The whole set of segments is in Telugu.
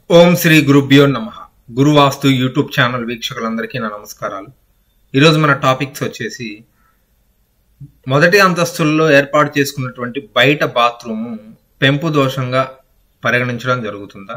ఓం శ్రీ గురుభ్యో నమ గురువాస్తు యూట్యూబ్ ఛానల్ వీక్షకులందరికీ నా నమస్కారాలు ఈరోజు మన టాపిక్స్ వచ్చేసి మొదటి అంతస్తుల్లో ఏర్పాటు చేసుకున్నటువంటి బయట బాత్రూము పెంపు దోషంగా పరిగణించడం జరుగుతుందా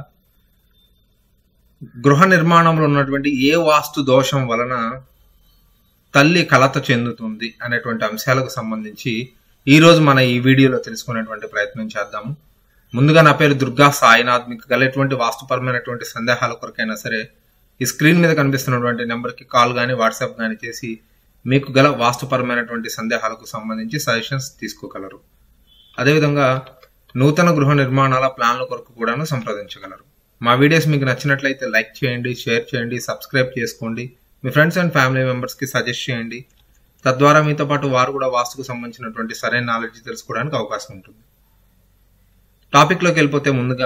గృహ నిర్మాణంలో ఉన్నటువంటి ఏ వాస్తు దోషం వలన తల్లి కలత చెందుతుంది అనేటువంటి అంశాలకు సంబంధించి ఈరోజు మన ఈ వీడియోలో తెలుసుకునేటువంటి ప్రయత్నం చేద్దాము ముందుగా నా పేరు దుర్గా సాయినాథ్ మీకు గల ఎటువంటి వాస్తుపరమైనటువంటి సందేహాల కొరకైనా సరే ఈ స్క్రీన్ మీద కనిపిస్తున్నటువంటి నెంబర్కి కాల్ కానీ వాట్సాప్ కానీ చేసి మీకు గల వాస్తుపరమైనటువంటి సందేహాలకు సంబంధించి సజెషన్స్ తీసుకోగలరు అదేవిధంగా నూతన గృహ నిర్మాణాల ప్లాన్ల కొరకు కూడాను సంప్రదించగలరు మా వీడియోస్ మీకు నచ్చినట్లయితే లైక్ చేయండి షేర్ చేయండి సబ్స్క్రైబ్ చేసుకోండి మీ ఫ్రెండ్స్ అండ్ ఫ్యామిలీ మెంబర్స్కి సజెస్ట్ చేయండి తద్వారా మీతో పాటు వారు కూడా వాస్తుకు సంబంధించినటువంటి సరైన నాలెడ్జ్ తెలుసుకోవడానికి అవకాశం ఉంటుంది టాపిక్లోకి వెళ్ళిపోతే ముందుగా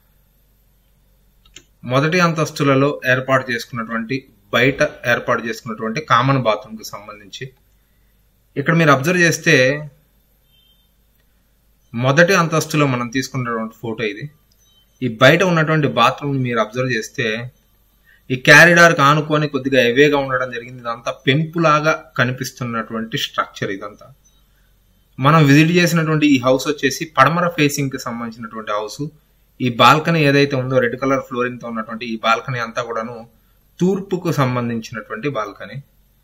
మొదటి అంతస్తులలో ఏర్పాటు చేసుకున్నటువంటి బయట ఏర్పాటు చేసుకున్నటువంటి కామన్ బాత్రూమ్కి సంబంధించి ఇక్కడ మీరు అబ్జర్వ్ చేస్తే మొదటి అంతస్తులో మనం తీసుకున్నటువంటి ఫోటో ఇది ఈ బయట ఉన్నటువంటి బాత్రూమ్ మీరు అబ్జర్వ్ చేస్తే ఈ క్యారిడార్కి ఆనుకొని కొద్దిగా ఎవేగా ఉండడం జరిగింది ఇదంతా పెంపులాగా కనిపిస్తున్నటువంటి స్ట్రక్చర్ ఇదంతా మనం విజిట్ చేసినటువంటి ఈ హౌస్ వచ్చేసి పడమర ఫేసింగ్ కి సంబంధించినటువంటి హౌస్ ఈ బాల్కనీ ఏదైతే ఉందో రెడ్ కలర్ ఫ్లోరింగ్ తో ఉన్నటువంటి ఈ బాల్కనీ అంతా కూడాను తూర్పుకు సంబంధించినటువంటి బాల్కనీ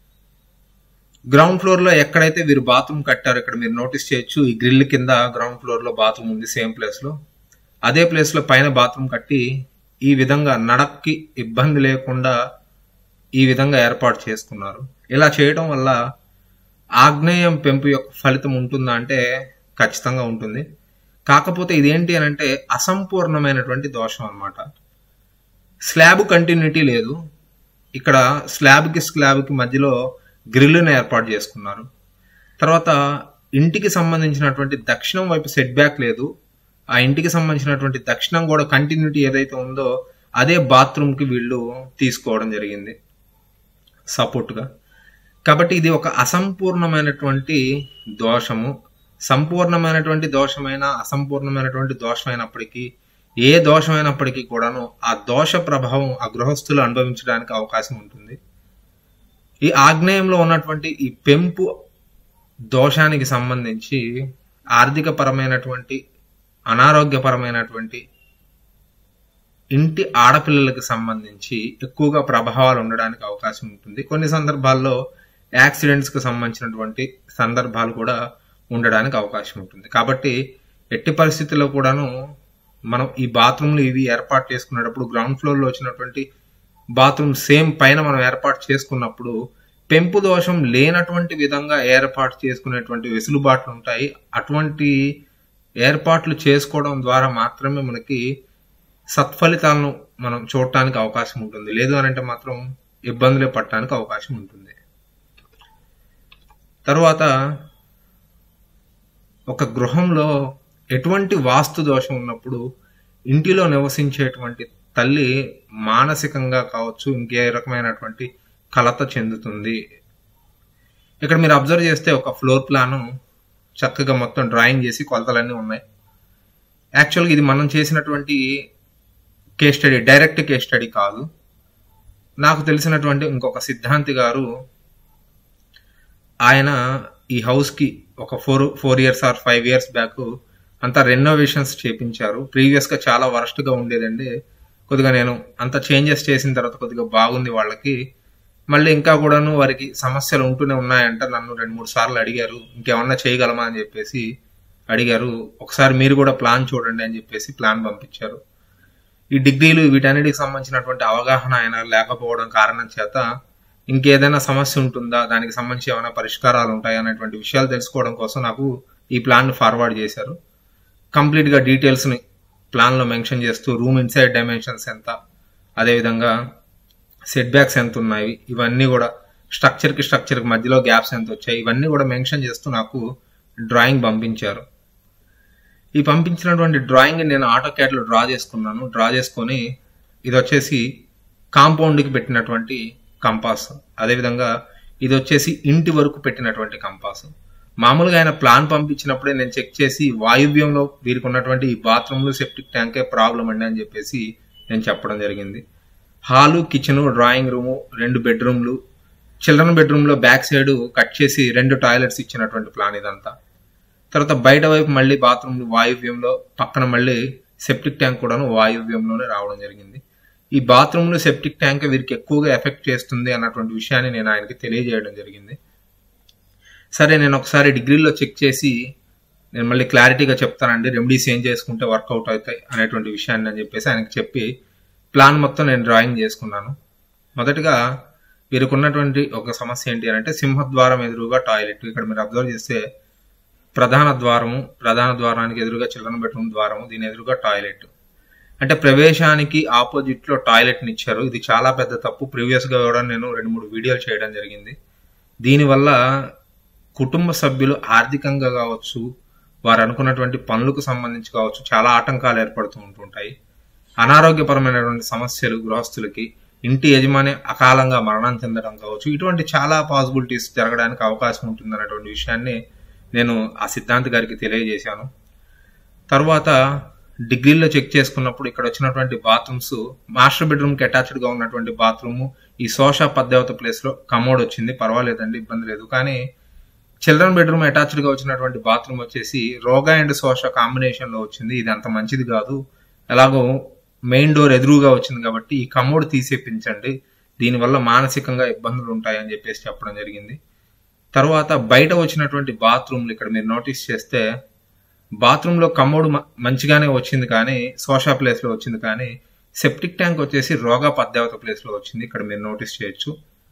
గ్రౌండ్ ఫ్లోర్ లో ఎక్కడైతే వీరు బాత్రూమ్ కట్టారో ఇక్కడ మీరు నోటీస్ చేయొచ్చు ఈ గ్రిల్ కింద గ్రౌండ్ ఫ్లోర్ లో బాత్రూమ్ ఉంది సేమ్ ప్లేస్ లో అదే ప్లేస్ లో పైన బాత్రూమ్ కట్టి ఈ విధంగా నడక్కి ఇబ్బంది లేకుండా ఈ విధంగా ఏర్పాటు చేసుకున్నారు ఇలా చేయడం వల్ల ఆగ్నేయం పెంపు యొక్క ఫలితం ఉంటుందా అంటే ఖచ్చితంగా ఉంటుంది కాకపోతే ఇదేంటి అని అంటే అసంపూర్ణమైనటువంటి దోషం అనమాట స్లాబ్ కంటిన్యూటీ లేదు ఇక్కడ స్లాబ్కి స్లాబ్కి మధ్యలో గ్రిల్ని ఏర్పాటు చేసుకున్నారు తర్వాత ఇంటికి సంబంధించినటువంటి దక్షిణం వైపు సెట్ బ్యాక్ లేదు ఆ ఇంటికి సంబంధించినటువంటి దక్షిణం కూడా కంటిన్యూటీ ఏదైతే ఉందో అదే బాత్రూమ్కి వీళ్ళు తీసుకోవడం జరిగింది సపోర్ట్గా కాబట్టి ఇది ఒక అసంపూర్ణమైనటువంటి దోషము సంపూర్ణమైనటువంటి దోషమైన అసంపూర్ణమైనటువంటి దోషమైనప్పటికీ ఏ దోషమైనప్పటికీ కూడాను ఆ దోష ప్రభావం ఆ గృహస్థులు అనుభవించడానికి అవకాశం ఉంటుంది ఈ ఆగ్నేయంలో ఉన్నటువంటి ఈ పెంపు దోషానికి సంబంధించి ఆర్థిక పరమైనటువంటి అనారోగ్యపరమైనటువంటి ఇంటి ఆడపిల్లలకు సంబంధించి ఎక్కువగా ప్రభావాలు ఉండడానికి అవకాశం ఉంటుంది కొన్ని సందర్భాల్లో యాక్సిడెంట్స్ కి సంబంధించినటువంటి సందర్భాలు కూడా ఉండడానికి అవకాశం ఉంటుంది కాబట్టి ఎట్టి పరిస్థితుల్లో కూడాను మనం ఈ బాత్రూమ్లు ఇవి ఏర్పాటు చేసుకునేటప్పుడు గ్రౌండ్ ఫ్లోర్ లో వచ్చినటువంటి బాత్రూమ్ సేమ్ పైన మనం ఏర్పాటు చేసుకున్నప్పుడు పెంపు దోషం లేనటువంటి విధంగా ఏర్పాటు చేసుకునేటువంటి వెసులుబాట్లు ఉంటాయి అటువంటి ఏర్పాట్లు చేసుకోవడం ద్వారా మాత్రమే మనకి సత్ఫలితాలను మనం చూడటానికి అవకాశం ఉంటుంది లేదు అని అంటే మాత్రం ఇబ్బందులే పడటానికి అవకాశం ఉంటుంది తరువాత ఒక గృహంలో ఎటువంటి వాస్తు దోషం ఉన్నప్పుడు ఇంటిలో నివసించేటువంటి తల్లి మానసికంగా కావచ్చు ఇంకే రకమైనటువంటి కలత చెందుతుంది ఇక్కడ మీరు అబ్జర్వ్ చేస్తే ఒక ఫ్లోర్ ప్లాను చక్కగా మొత్తం డ్రాయింగ్ చేసి కొలతలన్నీ ఉన్నాయి యాక్చువల్గా ఇది మనం చేసినటువంటి case study direct case study కాదు నాకు తెలిసినటువంటి ఇంకొక సిద్ధాంతి గారు ఆయన ఈ హౌస్కి ఒక four four years or five years back అంతా రెనోవేషన్స్ చేపించారు ప్రీవియస్గా చాలా వరస్ట్గా ఉండేదండి కొద్దిగా నేను అంత చేంజెస్ చేసిన తర్వాత కొద్దిగా బాగుంది వాళ్ళకి మళ్ళీ ఇంకా కూడాను వారికి సమస్యలు ఉంటూనే ఉన్నాయంట నన్ను రెండు మూడు సార్లు అడిగారు ఇంకేమన్నా చేయగలమా అని చెప్పేసి అడిగారు ఒకసారి మీరు కూడా ప్లాన్ చూడండి అని చెప్పేసి ప్లాన్ పంపించారు ఈ డిగ్రీలు వీటన్నిటికి సంబంధించినటువంటి అవగాహన ఆయన లేకపోవడం కారణం చేత ఇంకేదైనా సమస్య ఉంటుందా దానికి సంబంధించి ఏమైనా పరిష్కారాలు ఉంటాయా అనేటువంటి విషయాలు తెలుసుకోవడం కోసం నాకు ఈ ప్లాన్ ఫార్వర్డ్ చేశారు కంప్లీట్ గా డీటెయిల్స్ ని ప్లాన్ లో మెన్షన్ చేస్తూ రూమ్ ఇన్సైడ్ డైమెన్షన్స్ ఎంత అదేవిధంగా సెట్ బ్యాక్స్ ఎంత ఉన్నాయి ఇవన్నీ కూడా స్ట్రక్చర్ కి స్ట్రక్చర్ కి మధ్యలో గ్యాప్స్ ఎంత వచ్చాయి ఇవన్నీ కూడా మెన్షన్ చేస్తూ నాకు డ్రాయింగ్ పంపించారు ఈ పంపించినటువంటి డ్రాయింగ్ నేను ఆటో క్యాడ్ లో డ్రా చేసుకున్నాను డ్రా చేసుకొని ఇది వచ్చేసి కాంపౌండ్ కి పెట్టినటువంటి కంపాస్ అదేవిధంగా ఇది వచ్చేసి ఇంటి వరకు పెట్టినటువంటి కంపాస్ మామూలుగా ఆయన ప్లాన్ పంపించినప్పుడే నేను చెక్ చేసి వాయువ్యంలో వీరికి ఉన్నటువంటి ఈ బాత్రూమ్లు సెప్టిక్ ట్యాంకే ప్రాబ్లం అండి అని చెప్పేసి నేను చెప్పడం జరిగింది హాలు కిచెన్ డ్రాయింగ్ రూము రెండు బెడ్రూమ్లు చిల్డ్రన్ బెడ్రూమ్లో బ్యాక్ సైడ్ కట్ చేసి రెండు టాయిలెట్స్ ఇచ్చినటువంటి ప్లాన్ ఇదంతా తర్వాత బయట వైపు మళ్ళీ బాత్రూమ్ వాయువ్యంలో పక్కన మళ్ళీ సెప్టిక్ ట్యాంక్ కూడాను వాయువ్యంలోనే రావడం జరిగింది ఈ బాత్రూమ్లో సెప్టిక్ ట్యాంక్ వీరికి ఎక్కువగా ఎఫెక్ట్ చేస్తుంది అన్నటువంటి విషయాన్ని నేను ఆయనకి తెలియజేయడం జరిగింది సరే నేను ఒకసారి డిగ్రీలో చెక్ చేసి నేను మళ్ళీ క్లారిటీగా చెప్తానండి రెమెడీస్ ఏం చేసుకుంటే వర్కౌట్ అవుతాయి అనేటువంటి విషయాన్ని అని చెప్పేసి ఆయనకి చెప్పి ప్లాన్ మొత్తం నేను డ్రాయింగ్ చేసుకున్నాను మొదటగా వీరికి ఉన్నటువంటి ఒక సమస్య ఏంటి అని అంటే సింహద్వారం ఎదురుగా టాయిలెట్ ఇక్కడ మీరు అబ్జర్వ్ చేస్తే ప్రధాన ద్వారము ప్రధాన ద్వారానికి ఎదురుగా చిల్డ్రన్ బెడ్రూమ్ ద్వారము దీని ఎదురుగా టాయిలెట్ అంటే ప్రవేశానికి ఆపోజిట్ లో టాయిలెట్ ని ఇచ్చారు ఇది చాలా పెద్ద తప్పు ప్రీవియస్ గా కూడా నేను రెండు మూడు వీడియోలు చేయడం జరిగింది దీనివల్ల కుటుంబ సభ్యులు ఆర్థికంగా కావచ్చు వారు అనుకున్నటువంటి పనులకు సంబంధించి కావచ్చు చాలా ఆటంకాలు ఏర్పడుతూ ఉంటుంటాయి అనారోగ్యపరమైనటువంటి సమస్యలు గృహస్థులకి ఇంటి యజమాని అకాలంగా మరణం చెందడం కావచ్చు ఇటువంటి చాలా పాసిబిలిటీస్ జరగడానికి అవకాశం ఉంటుంది అన్నటువంటి విషయాన్ని నేను ఆ సిద్ధాంతి గారికి తెలియజేశాను తర్వాత డిగ్రీలో చెక్ చేసుకున్నప్పుడు ఇక్కడ వచ్చినటువంటి బాత్రూమ్స్ మాస్టర్ బెడ్రూమ్ కి అటాచ్డ్ గా ఉన్నటువంటి బాత్రూమ్ ఈ సోషా పద్దెవత ప్లేస్ లో కమోడ్ వచ్చింది పర్వాలేదండి ఇబ్బంది లేదు కానీ చిల్డ్రన్ బెడ్రూమ్ అటాచ్డ్ గా వచ్చినటువంటి బాత్రూమ్ వచ్చేసి రోగా అండ్ సోషా కాంబినేషన్ లో వచ్చింది ఇది అంత మంచిది కాదు ఎలాగో మెయిన్ డోర్ ఎదురుగా వచ్చింది కాబట్టి ఈ కమోడ్ తీసేపించండి దీనివల్ల మానసికంగా ఇబ్బందులు ఉంటాయని చెప్పేసి చెప్పడం జరిగింది తర్వాత బయట వచ్చినటువంటి బాత్రూమ్లు ఇక్కడ మీరు నోటీస్ చేస్తే బాత్రూమ్ లో కమోడ్ మంచిగానే వచ్చింది కానీ సోషా ప్లేస్ లో వచ్చింది కానీ సెప్టిక్ ట్యాంక్ వచ్చేసి రోగా పద్దేవత ప్లేస్ లో వచ్చింది ఇక్కడ మీరు నోటీస్ చేయొచ్చు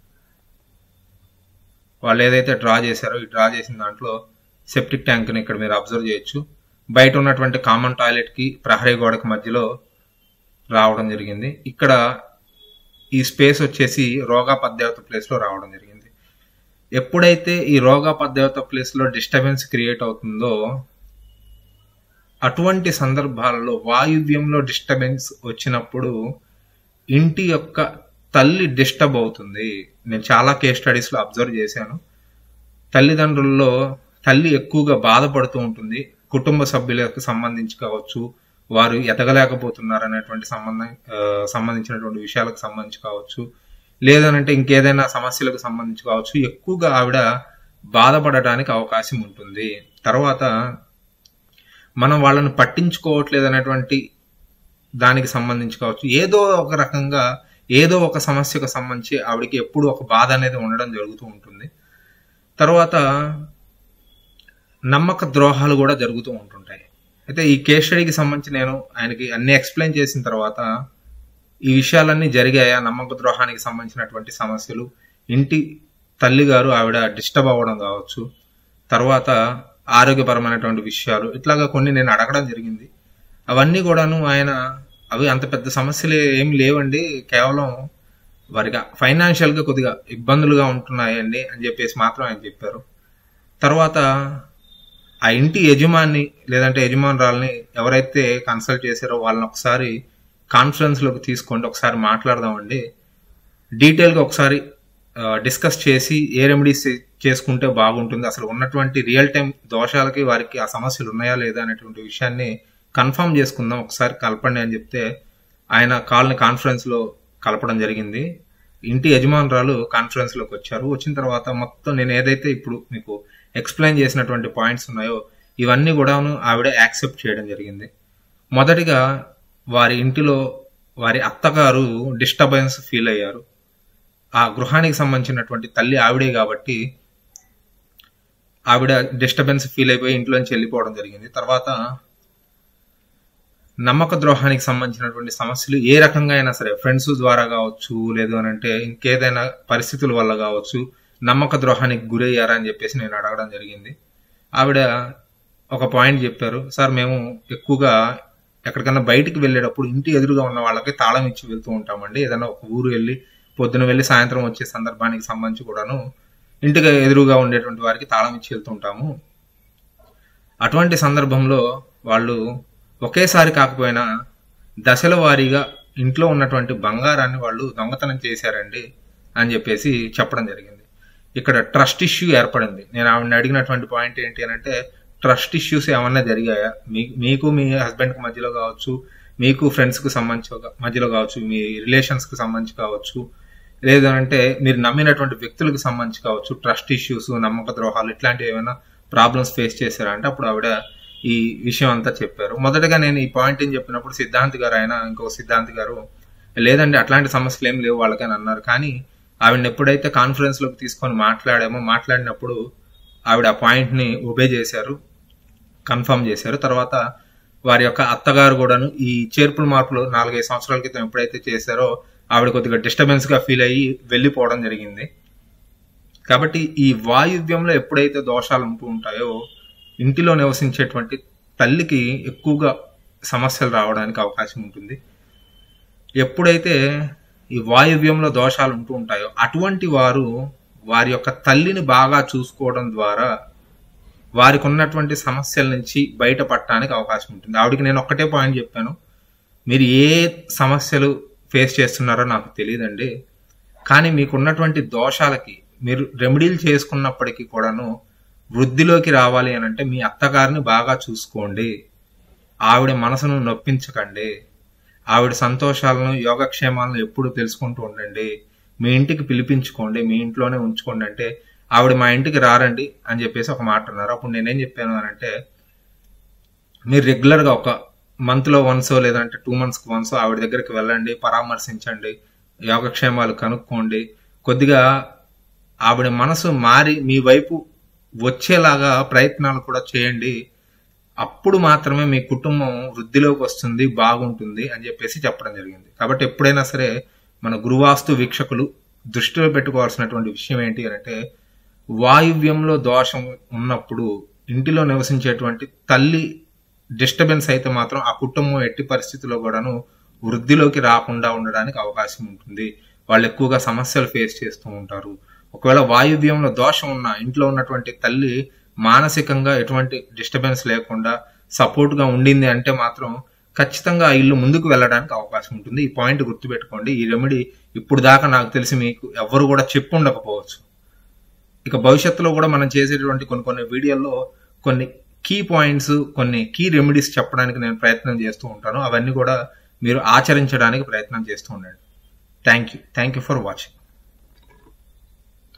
వాళ్ళు ఏదైతే డ్రా చేశారో ఈ డ్రా చేసిన దాంట్లో సెప్టిక్ ట్యాంక్ ని ఇక్కడ మీరు అబ్జర్వ్ చేయొచ్చు బయట ఉన్నటువంటి కామన్ టాయిలెట్ కి ప్రహరీ గోడకి మధ్యలో రావడం జరిగింది ఇక్కడ ఈ స్పేస్ వచ్చేసి రోగా పద్దేవత ప్లేస్ లో రావడం జరిగింది ఎప్పుడైతే ఈ రోగా పద్దేవత ప్లేస్ లో డిస్టర్బెన్స్ క్రియేట్ అవుతుందో అటువంటి సందర్భాలలో వాయువ్యంలో డిస్టర్బెన్స్ వచ్చినప్పుడు ఇంటి యొక్క తల్లి డిస్టర్బ్ అవుతుంది నేను చాలా కేస్ స్టడీస్ లో అబ్జర్వ్ చేశాను తల్లిదండ్రుల్లో తల్లి ఎక్కువగా బాధపడుతూ ఉంటుంది కుటుంబ సభ్యులకు సంబంధించి కావచ్చు వారు ఎదగలేకపోతున్నారు అనేటువంటి సంబంధం సంబంధించినటువంటి విషయాలకు సంబంధించి కావచ్చు లేదనంటే ఇంకేదైనా సమస్యలకు సంబంధించి కావచ్చు ఎక్కువగా ఆవిడ బాధపడటానికి అవకాశం ఉంటుంది తర్వాత మనం వాళ్ళని పట్టించుకోవట్లేదు అనేటువంటి దానికి సంబంధించి కావచ్చు ఏదో ఒక రకంగా ఏదో ఒక సమస్యకు సంబంధించి ఆవిడకి ఎప్పుడు ఒక బాధ అనేది ఉండడం జరుగుతూ ఉంటుంది తర్వాత నమ్మక ద్రోహాలు కూడా జరుగుతూ ఉంటుంటాయి అయితే ఈ కేస్ స్టడీకి సంబంధించి నేను ఆయనకి అన్ని ఎక్స్ప్లెయిన్ చేసిన తర్వాత ఈ విషయాలన్నీ జరిగాయా నమ్మక ద్రోహానికి సంబంధించినటువంటి సమస్యలు ఇంటి తల్లి గారు ఆవిడ డిస్టర్బ్ అవ్వడం కావచ్చు తర్వాత ఆరోగ్యపరమైనటువంటి విషయాలు ఇట్లాగా కొన్ని నేను అడగడం జరిగింది అవన్నీ కూడాను ఆయన అవి అంత పెద్ద సమస్యలు ఏం లేవండి కేవలం వారికి ఫైనాన్షియల్ గా కొద్దిగా ఇబ్బందులుగా ఉంటున్నాయండి అని చెప్పేసి మాత్రం ఆయన చెప్పారు తర్వాత ఆ ఇంటి యజమాని లేదంటే యజమానురాల్ని ఎవరైతే కన్సల్ట్ చేశారో వాళ్ళని ఒకసారి కాన్ఫరెన్స్ లోకి తీసుకోండి ఒకసారి మాట్లాడదామండి డీటెయిల్ గా ఒకసారి డిస్కస్ చేసి ఏ రెమెడీస్ చేసుకుంటే బాగుంటుంది అసలు ఉన్నటువంటి రియల్ టైం దోషాలకి వారికి ఆ సమస్యలు ఉన్నాయా లేదా అనేటువంటి విషయాన్ని కన్ఫర్మ్ చేసుకుందాం ఒకసారి కలపండి అని చెప్తే ఆయన కాల్ని కాన్ఫరెన్స్ లో కలపడం జరిగింది ఇంటి యజమానురాలు కాన్ఫరెన్స్ లోకి వచ్చారు వచ్చిన తర్వాత మొత్తం నేను ఏదైతే ఇప్పుడు మీకు ఎక్స్ప్లెయిన్ చేసినటువంటి పాయింట్స్ ఉన్నాయో ఇవన్నీ కూడాను ఆవిడ యాక్సెప్ట్ చేయడం జరిగింది మొదటిగా వారి ఇంటిలో వారి అత్తగారు డిస్టర్బెన్స్ ఫీల్ అయ్యారు ఆ గృహానికి సంబంధించినటువంటి తల్లి ఆవిడే కాబట్టి ఆవిడ డిస్టర్బెన్స్ ఫీల్ అయిపోయి ఇంట్లోంచి వెళ్ళిపోవడం జరిగింది తర్వాత నమ్మక ద్రోహానికి సంబంధించినటువంటి సమస్యలు ఏ రకంగా అయినా సరే ఫ్రెండ్స్ ద్వారా కావచ్చు లేదు అని అంటే ఇంకేదైనా పరిస్థితుల వల్ల కావచ్చు నమ్మక ద్రోహానికి గురయ్యారా అని చెప్పేసి నేను అడగడం జరిగింది ఆవిడ ఒక పాయింట్ చెప్పారు సార్ మేము ఎక్కువగా ఎక్కడికన్నా బయటికి వెళ్ళేటప్పుడు ఇంటి ఎదురుగా ఉన్న వాళ్ళకి తాళం ఇచ్చి వెళ్తూ ఉంటామండి ఏదైనా ఒక ఊరు వెళ్ళి పొద్దున వెళ్ళి సాయంత్రం వచ్చే సందర్భానికి సంబంధించి కూడాను ఇంటికి ఎదురుగా ఉండేటువంటి వారికి తాళం ఇచ్చి వెళ్తుంటాము అటువంటి సందర్భంలో వాళ్ళు ఒకేసారి కాకపోయినా దశల వారీగా ఇంట్లో ఉన్నటువంటి బంగారాన్ని వాళ్ళు దొంగతనం చేశారండి అని చెప్పేసి చెప్పడం జరిగింది ఇక్కడ ట్రస్ట్ ఇష్యూ ఏర్పడింది నేను ఆవిడని అడిగినటువంటి పాయింట్ ఏంటి అని అంటే ట్రస్ట్ ఇష్యూస్ ఏమన్నా జరిగాయా మీ మీకు మీ హస్బెండ్కి మధ్యలో కావచ్చు మీకు ఫ్రెండ్స్కి సంబంధించి మధ్యలో కావచ్చు మీ రిలేషన్స్కి సంబంధించి కావచ్చు లేదంటే మీరు నమ్మినటువంటి వ్యక్తులకు సంబంధించి కావచ్చు ట్రస్ట్ ఇష్యూస్ నమ్మక ద్రోహాలు ఇట్లాంటివి ఏమైనా ప్రాబ్లమ్స్ ఫేస్ చేశారా అంటే అప్పుడు ఆవిడ ఈ విషయం అంతా చెప్పారు మొదటగా నేను ఈ పాయింట్ ఏం చెప్పినప్పుడు సిద్ధాంత్ గారు ఆయన ఇంకో సిద్ధాంత్ గారు లేదండి అట్లాంటి సమస్యలు ఏం లేవు వాళ్ళకని అన్నారు కానీ ఆవిడని ఎప్పుడైతే కాన్ఫరెన్స్ లోకి తీసుకొని మాట్లాడామో మాట్లాడినప్పుడు ఆవిడ ఆ పాయింట్ ని ఒబే చేశారు కన్ఫర్మ్ చేశారు తర్వాత వారి యొక్క అత్తగారు కూడాను ఈ చేర్పుల మార్పులు నాలుగైదు సంవత్సరాల క్రితం ఎప్పుడైతే చేశారో ఆవిడ కొద్దిగా డిస్టర్బెన్స్ గా ఫీల్ అయ్యి వెళ్ళిపోవడం జరిగింది కాబట్టి ఈ వాయువ్యంలో ఎప్పుడైతే దోషాలు ఉంటూ ఉంటాయో ఇంటిలో నివసించేటువంటి తల్లికి ఎక్కువగా సమస్యలు రావడానికి అవకాశం ఉంటుంది ఎప్పుడైతే ఈ వాయువ్యంలో దోషాలు ఉంటూ ఉంటాయో అటువంటి వారు వారి యొక్క తల్లిని బాగా చూసుకోవడం ద్వారా వారికి ఉన్నటువంటి సమస్యల నుంచి బయటపడటానికి అవకాశం ఉంటుంది ఆవిడకి నేను ఒక్కటే పాయింట్ చెప్పాను మీరు ఏ సమస్యలు ఫేస్ చేస్తున్నారో నాకు తెలియదండి కానీ మీకు ఉన్నటువంటి దోషాలకి మీరు రెమెడీలు చేసుకున్నప్పటికీ కూడాను వృద్ధిలోకి రావాలి అని అంటే మీ అత్తగారిని బాగా చూసుకోండి ఆవిడ మనసును నొప్పించకండి ఆవిడ సంతోషాలను యోగక్షేమాలను ఎప్పుడు తెలుసుకుంటూ ఉండండి మీ ఇంటికి పిలిపించుకోండి మీ ఇంట్లోనే ఉంచుకోండి అంటే ఆవిడ మా ఇంటికి రారండి అని చెప్పేసి ఒక మాట అన్నారు అప్పుడు నేనేం చెప్పాను అని అంటే మీరు రెగ్యులర్గా ఒక మంత్లో వన్సో లేదంటే టూ మంత్స్కి వన్సో ఆవిడ దగ్గరికి వెళ్ళండి పరామర్శించండి యోగక్షేమాలు కనుక్కోండి కొద్దిగా ఆవిడ మనసు మారి మీ వైపు వచ్చేలాగా ప్రయత్నాలు కూడా చేయండి అప్పుడు మాత్రమే మీ కుటుంబం వృద్ధిలోకి వస్తుంది బాగుంటుంది అని చెప్పేసి చెప్పడం జరిగింది కాబట్టి ఎప్పుడైనా సరే మన గురువాస్తు వీక్షకులు దృష్టిలో పెట్టుకోవాల్సినటువంటి విషయం ఏంటి అంటే వాయువ్యంలో దోషం ఉన్నప్పుడు ఇంటిలో నివసించేటువంటి తల్లి డిస్టర్బెన్స్ అయితే మాత్రం ఆ కుటుంబం ఎట్టి పరిస్థితుల్లో కూడాను వృద్ధిలోకి రాకుండా ఉండడానికి అవకాశం ఉంటుంది వాళ్ళు ఎక్కువగా సమస్యలు ఫేస్ చేస్తూ ఉంటారు ఒకవేళ వాయువ్యంలో దోషం ఉన్న ఇంట్లో ఉన్నటువంటి తల్లి మానసికంగా ఎటువంటి డిస్టర్బెన్స్ లేకుండా సపోర్ట్ గా ఉండింది అంటే మాత్రం ఖచ్చితంగా ఆ ఇల్లు ముందుకు వెళ్ళడానికి అవకాశం ఉంటుంది ఈ పాయింట్ గుర్తుపెట్టుకోండి ఈ రెమెడీ ఇప్పుడు దాకా నాకు తెలిసి మీకు ఎవరు కూడా చెప్పు ఉండకపోవచ్చు ఇక భవిష్యత్తులో కూడా మనం చేసేటువంటి కొన్ని కొన్ని వీడియోల్లో కొన్ని కీ పాయింట్స్ కొన్ని కీ రెమెడీస్ చెప్పడానికి నేను ప్రయత్నం చేస్తూ ఉంటాను అవన్నీ కూడా మీరు ఆచరించడానికి ప్రయత్నం చేస్తూ ఉండండి thank you thank you for watching